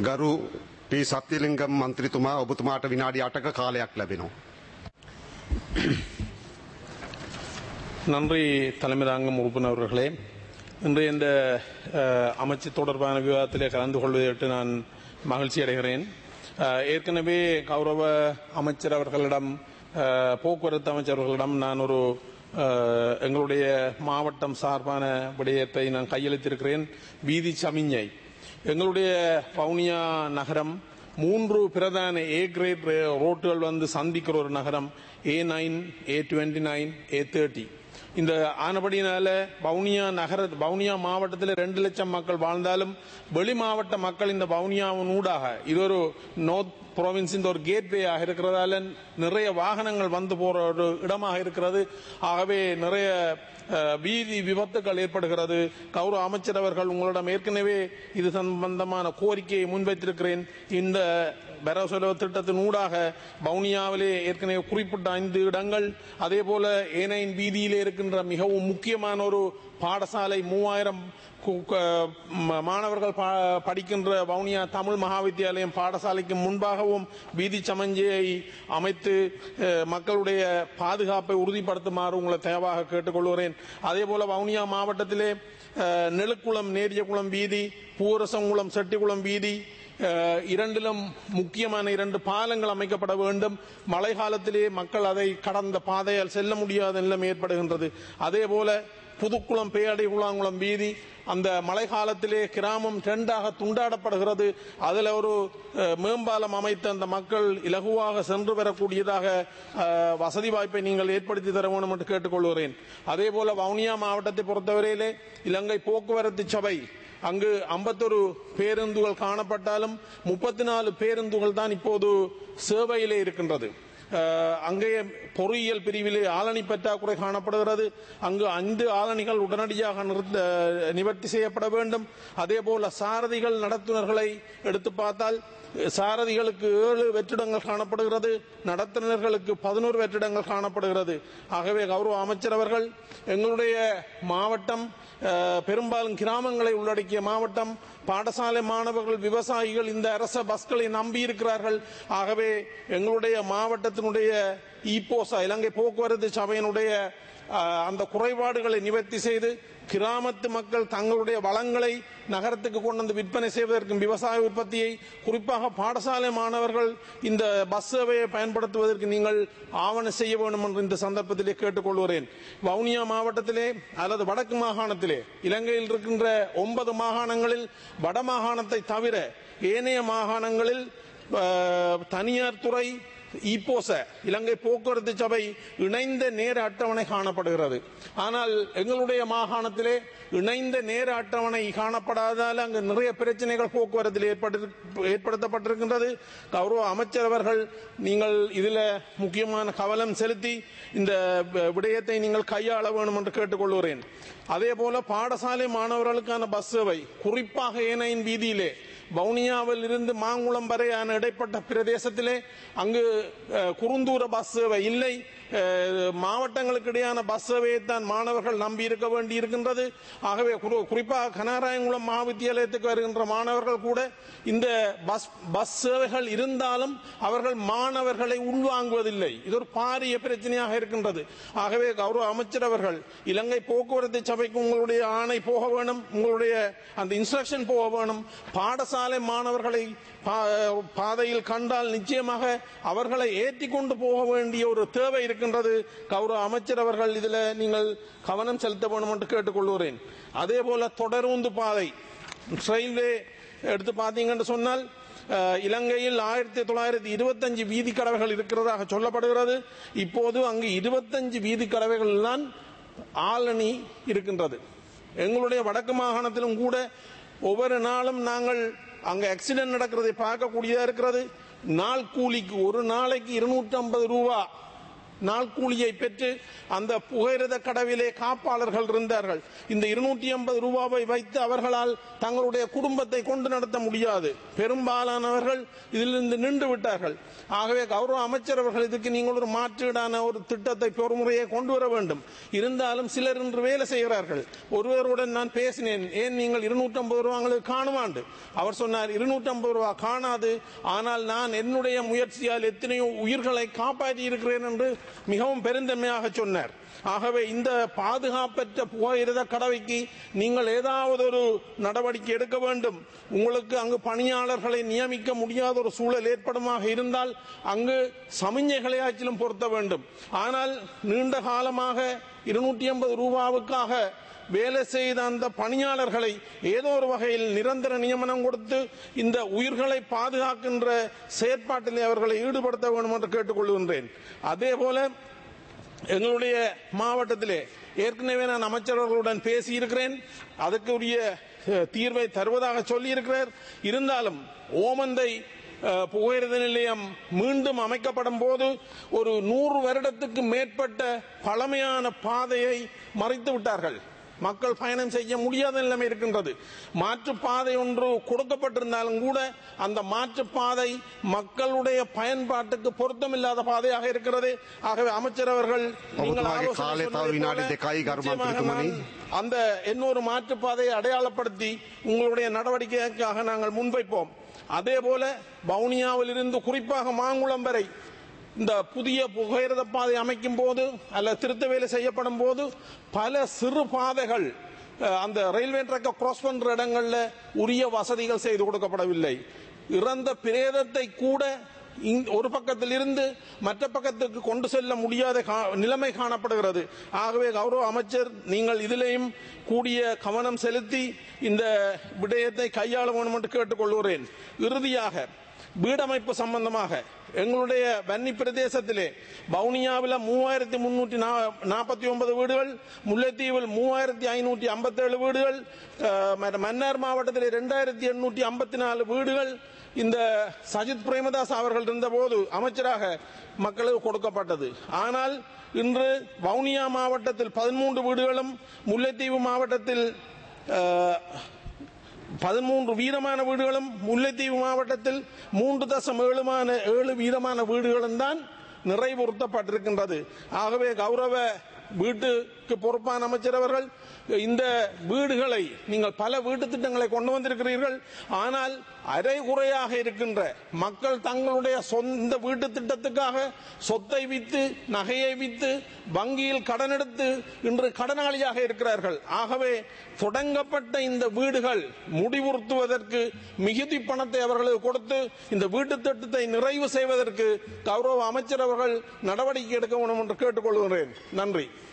ගරු පී සත්‍යලිංගම් මන්ත්‍රීතුමා ඔබතුමාට විනාඩි 8ක කාලයක් ලැබෙනවා. நன்றி தலைமை தாங்கும் உறுப்பினர்களே இன்றைய இந்த அஹ், அமைச்சு தொடர்பான விவாதத்திலே கலந்து கொள்வதற்கு நான் மகிழ்ச்சி அடைகிறேன் அஹ், ஏற்கனவே கௌரவ அமைச்சர் அவர்களிடம் அஹ், போக்குவரத்து அமைச்சர்களிடம் நான் ஒரு அஹ், எங்களுடைய மாவட்டம் சார்பான விடயத்தை நான் கையளித்திருக்கிறேன் வீதி சமிஞ்சை எங்களுடைய வவுனியா நகரம் மூன்று பிரதான ஏ கிரேட் ரோட்டுகள் வந்து சந்திக்கிற ஒரு நகரம் A nine A twenty nine A thirty இந்த ஆனபடினால வவுனியா நகர வவுனியா மாவட்டத்தில் ரெண்டு லட்சம் மக்கள் வாழ்ந்தாலும் வெளி மாவட்ட மக்கள் இந்த வவுனியாவின் ஊடாக இது ஒரு நோர்த் ப்ரோவின்ஸின் ஒரு கேட்வேயாக இருக்கிறதால நிறைய வாகனங்கள் வந்து போற ஒரு இடமாக இருக்கிறது ஆகவே நிறைய அஹ், வீதி விபத்துகள் ஏற்படுகிறது கௌரவ அமைச்சர் அவர்கள் உங்களிடம் ஏற்கனவே இது சம்பந்தமான கோரிக்கையை முன்வைத்திருக்கிறேன் இந்த பெரசொலவு திட்டத்தின் ஊடாக வவுனியாவிலே ஏற்கனவே குறிப்பிட்ட ஐந்து இடங்கள் அதே போல ஏனையின் வீதியிலே இருக்கின்ற மிகவும் முக்கியமான ஒரு பாடசாலை மூவாயிரம் கு- க- ம- மாணவர்கள் பா- படிக்கின்ற வவுனியா தமிழ் மகாவித்தியாலயம் பாடசாலைக்கு முன்பாகவும் வீதி சமஞ்சையை அமைத்து அஹ், மக்களுடைய பாதுகாப்பை உறுதிப்படுத்துமாறு உங்களை தேவாக கேட்டுக்கொள்கிறேன் அதே போல வவுனியா மாவட்டத்திலே அஹ், நெழுக்குளம் நேரியகுளம் வீதி பூரசங்குளம் செட்டிக்குளம் வீதி அஹ், இரண்டிலும் முக்கியமான இரண்டு பாலங்கள் அமைக்கப்பட வேண்டும் மழை காலத்திலே மக்கள் அதை கடந்த பாதையால் செல்ல முடியாத நிலைமை ஏற்படுகின்றது அதே போல புதுக்குளம் பேயடை குளாங்குளம் வீதி அந்த மழை காலத்திலே கிராமம் ரெண்டாக துண்டாடப்படுகிறது அதில் ஒரு அஹ், மேம்பாலம் அமைத்து அந்த மக்கள் இலகுவாக சென்று பெறக்கூடியதாக அஹ், வசதி வாய்ப்பை நீங்கள் ஏற்படுத்தி தர வேண்டும் என்று கேட்டுக்கொள்கிறேன் அதே போல வவுனியா மாவட்டத்தை பொறுத்தவரையிலே இலங்கை போக்குவரத்து சபை அங்கு 51 பேருந்துகள் காணப்பட்டாலும் முப்பத்தி நாலு பேருந்துகள் தான் இப்போது சேவையிலே இருக்கின்றது அஹ், அங்கே பொறியியல் பிரிவிலே ஆளணி பற்றாக்குறை காணப்படுகிறது அங்கு ஐந்து ஆளணிகள் உடனடியாக நிறுத்த நிவர்த்தி செய்யப்பட வேண்டும் அதே போல சாரதிகள் நடத்துனர்களை எடுத்து பார்த்தால் சாரதிகளுக்கு ஏழு வெற்றிடங்கள் காணப்படுகிறது நடத்துனர்களுக்கு பதினோரு வெற்றிடங்கள் காணப்படுகிறது ஆகவே கௌரவ அமைச்சர் அவர்கள் எங்களுடைய மாவட்டம் அஹ், பெரும்பாலும் கிராமங்களை உள்ளடக்கிய மாவட்டம் பாடசாலை மாணவர்கள் விவசாயிகள் இந்த அரச பஸ்களை நம்பி இருக்கிறார்கள் ஆகவே எங்களுடைய மாவட்டத்தினுடைய ஈப்போசா இலங்கை போக்குவரத்து சபையினுடைய அஹ், அந்த குறைபாடுகளை நிவர்த்தி செய்து கிராமத்து மக்கள் தங்களுடைய வளங்களை நகரத்துக்கு கொண்டு வந்து விற்பனை செய்வதற்கும் விவசாய உற்பத்தியை குறிப்பாக பாடசாலை மாணவர்கள் இந்த பஸ் சேவையை பயன்படுத்துவதற்கு நீங்கள் ஆவண செய்ய வேண்டும் என்று இந்த சந்தர்ப்பத்திலே கேட்டுக்கொள்கிறேன் வவுனியா மாவட்டத்திலே அல்லது வடக்கு மாகாணத்திலே இலங்கையில் இருக்கின்ற ஒன்பது மாகாணங்களில் வட மாகாணத்தை தவிர ஏனைய மாகாணங்களில் அஹ், தனியார் துறை ஈப்போச இலங்கை போக்குவரத்து சபை இணைந்த நேர அட்டவணை காணப்படுகிறது ஆனால் எங்களுடைய மாகாணத்திலே இணைந்த நேர அட்டவணை காணப்படாததால் அங்கு நிறைய பிரச்சனைகள் போக்குவரத்தில் ஏற்பட்டு ஏற்படுத்தப்பட்டிருக்கின்றது கௌரவ அமைச்சர் அவர்கள் நீங்கள் இதில் முக்கியமான கவனம் செலுத்தி இந்த விடயத்தை நீங்கள் கையாள வேண்டும் என்று கேட்டுக்கொள்கிறேன் அதே போல பாடசாலை மாணவர்களுக்கான பஸ் சேவை குறிப்பாக ஏனையின் வீதியிலே வவுனியாவில் இருந்து மாங்குளம் வரையான இடைப்பட்ட பிரதேசத்திலே அங்கு அஹ், குறுந்தூர பஸ் சேவை இல்லை அஹ், மாவட்டங்களுக்கு இடையான பஸ் சேவையை தான் மாணவர்கள் நம்பி இருக்க வேண்டி இருக்கின்றது ஆகவே குறி- குறிப்பாக கனராயங்குளம் மகாவித்தியாலயத்துக்கு வருகின்ற மாணவர்கள் கூட இந்த பஸ் பஸ் சேவைகள் இருந்தாலும் அவர்கள் மாணவர்களை உள்வாங்குவதில்லை இது ஒரு பாரிய பிரச்சனையாக இருக்கின்றது ஆகவே கௌரவ அமைச்சர் அவர்கள் இலங்கை போக்குவரத்து சபைக்கு உங்களுடைய ஆணை போக வேணும் உங்களுடைய அந்த இன்ஸ்ட்ரக்ஷன் போக வேணும் பாடசாலை மாணவர்களை பா- பாதையில் கண்டால் நிச்சயமாக அவர்களை ஏற்றி கொண்டு போக வேண்டிய ஒரு தேவை இருக்கின்றது கௌரவ அமைச்சர் அவர்கள் இதில் நீங்கள் கவனம் செலுத்த வேண்டும் என்று கேட்டுக்கொள்கிறேன் அதே போல தொடருந்து பாதை ரயில்வே எடுத்து பார்த்தீங்கன்னு சொன்னால் அஹ், இலங்கையில் ஆயிரத்தி தொள்ளாயிரத்தி இருபத்தஞ்சு வீதி கடவைகள் இருக்கிறதாக சொல்லப்படுகிறது இப்போது அங்கு இருபத்தஞ்சு வீதி கடவைகள் தான் ஆளணி இருக்கின்றது எங்களுடைய வடக்கு மாகாணத்திலும் கூட ஒவ்வொரு நாளும் நாங்கள் அங்க ஆக்சிடென்ட் நடக்கிறதை பார்க்கக்கூடியதா இருக்கிறது நாள் கூலிக்கு ஒரு நாளைக்கு இருநூற்றி ஐம்பது ரூபா நாள் கூலியை பெற்று அந்த புகையிரத கடவிலே காப்பாளர்கள் இருந்தார்கள் இந்த இருநூற்றி ஐம்பது ரூபாவை வைத்து அவர்களால் தங்களுடைய குடும்பத்தை கொண்டு நடத்த முடியாது பெரும்பாலானவர்கள் இதிலிருந்து நின்று விட்டார்கள் ஆகவே கௌரவ அமைச்சர் அவர்கள் இதுக்கு நீங்கள் ஒரு மாற்றீடான ஒரு திட்டத்தை பொறுமுறையை கொண்டு வர வேண்டும் இருந்தாலும் சிலர் இன்று வேலை செய்கிறார்கள் ஒருவருடன் நான் பேசினேன் ஏன் நீங்கள் இருநூற்றி ஐம்பது ரூபாங்களுக்கு காணுமாண்டு அவர் சொன்னார் இருநூற்றி ஐம்பது ரூபா காணாது ஆனால் நான் என்னுடைய முயற்சியால் எத்தனையோ உயிர்களை காப்பாற்றி இருக்கிறேன் என்று மிகவும் பெருந்தன்மையாக சொன்னார் ஆகவே இந்த பாதுகாப்பற்ற புகையிரத கடவைக்கு நீங்கள் ஏதாவது ஒரு நடவடிக்கை எடுக்க வேண்டும் உங்களுக்கு அங்கு பணியாளர்களை நியமிக்க முடியாத ஒரு சூழல் ஏற்படுமாக இருந்தால் அங்கு சமிஞ்சைகளையாச்சிலும் பொருத்த வேண்டும் ஆனால் நீண்ட காலமாக இருநூற்றி ஐம்பது ரூபாவுக்காக வேலை செய்த அந்த பணியாளர்களை ஏதோ ஒரு வகையில் நிரந்தர நியமனம் கொடுத்து இந்த உயிர்களை பாதுகாக்கின்ற செயற்பாட்டில் அவர்களை ஈடுபடுத்த வேண்டும் என்று கேட்டுக்கொள்கின்றேன் அதே போல எங்களுடைய மாவட்டத்திலே ஏற்கனவே நான் அமைச்சர்களுடன் பேசியிருக்கிறேன் அதற்குரிய அஹ், தீர்வை தருவதாக சொல்லியிருக்கிறார் இருந்தாலும் ஓமந்தை அஹ், புகையிரத நிலையம் மீண்டும் அமைக்கப்படும் போது ஒரு நூறு வருடத்துக்கு மேற்பட்ட பழமையான பாதையை மறைத்து விட்டார்கள் மக்கள் பயணம் செய்ய முடியாத நிலைமை இருக்கின்றது மாற்றுப்பாதை ஒன்று கொடுக்கப்பட்டிருந்தாலும் கூட அந்த மாற்றுப்பாதை மக்களுடைய பயன்பாட்டுக்கு பொருத்தமில்லாத பாதையாக இருக்கிறது ஆகவே அமைச்சர் அவர்கள் நீங்கள் ඔබතුමාගේ ஆலோசனை කාලය තව சொன்னதைப் විනාඩි போல දෙකයි ගරු நிச்சயமாக මන්ත්‍රීතුමනි. நான் அந்த இன்னொரு மாற்றுப்பாதையை அடையாளப்படுத்தி உங்களுடைய நடவடிக்கைக்காக நாங்கள் முன்வைப்போம் அதே போல வவுனியாவில் இருந்து குறிப்பாக மாங்குளம் வரை இந்த புதிய புகையிரத பாதை அமைக்கும் போது அல்ல திருத்த வேலை செய்யப்படும் போது பல சிறு பாதைகள் அஹ், அந்த ரயில்வே ட்ராக்கை கிராஸ் பண்ற இடங்கள்ல உரிய வசதிகள் செய்து கொடுக்கப்படவில்லை இறந்த பிரேதத்தை கூட இங்- ஒரு பக்கத்தில் இருந்து மற்ற பக்கத்துக்கு கொண்டு செல்ல முடியாத கா- நிலைமை காணப்படுகிறது ஆகவே கௌரவ அமைச்சர் நீங்கள் இதிலேயும் கூடிய கவனம் செலுத்தி இந்த விடயத்தை கையாள வேண்டும் என்று கேட்டுக்கொள்கிறேன் இறுதியாக வீடமைப்பு சம்பந்தமாக எங்களுடைய வன்னி பிரதேசத்திலே வவுனியாவில் மூவாயிரத்தி முன்னூற்றி நாற்பத்தி ஒன்பது வீடுகள் முல்லைத்தீவில் மூவாயிரத்தி ஐநூற்றி ஐம்பத்தேழு வீடுகள் அஹ், மற்ற மன்னார் மாவட்டத்திலே ரெண்டாயிரத்தி எண்ணூற்றி ஐம்பத்தி நாலு வீடுகள் இந்த சஜித் பிரேமதாஸ் அவர்கள் இருந்தபோது அமைச்சராக மக்களுக்கு கொடுக்கப்பட்டது ஆனால் இன்று வவுனியா மாவட்டத்தில் பதிமூன்று வீடுகளும் முல்லைத்தீவு மாவட்டத்தில் அஹ், பதிமூன்று வீதமான வீடுகளும் முல்லைத்தீவு மாவட்டத்தில் மூன்று தசம் ஏழுமான ஏழு வீதமான வீடுகளும் தான் நிறைவுறுத்தப்பட்டிருக்கின்றது ஆகவே கௌரவ வீட்டுக்கு பொறுப்பான அமைச்சர் அவர்கள் இந்த வீடுகளை நீங்கள் பல வீட்டு திட்டங்களை கொண்டு வந்திருக்கிறீர்கள் ஆனால் அரை குறையாக இருக்கின்ற மக்கள் தங்களுடைய சொந்த வீட்டு திட்டத்துக்காக சொத்தை வித்து நகையை வித்து வங்கியில் கடன் எடுத்து இன்று கடனாளியாக இருக்கிறார்கள் ஆகவே தொடங்கப்பட்ட இந்த வீடுகள் முடிவுறுத்துவதற்கு மிகுதி பணத்தை அவர்களுக்கு கொடுத்து இந்த வீட்டு திட்டத்தை நிறைவு செய்வதற்கு கௌரவ அமைச்சர் அவர்கள் நடவடிக்கை எடுக்க வேண்டும் என்று கேட்டுக்கொள்கிறேன் நன்றி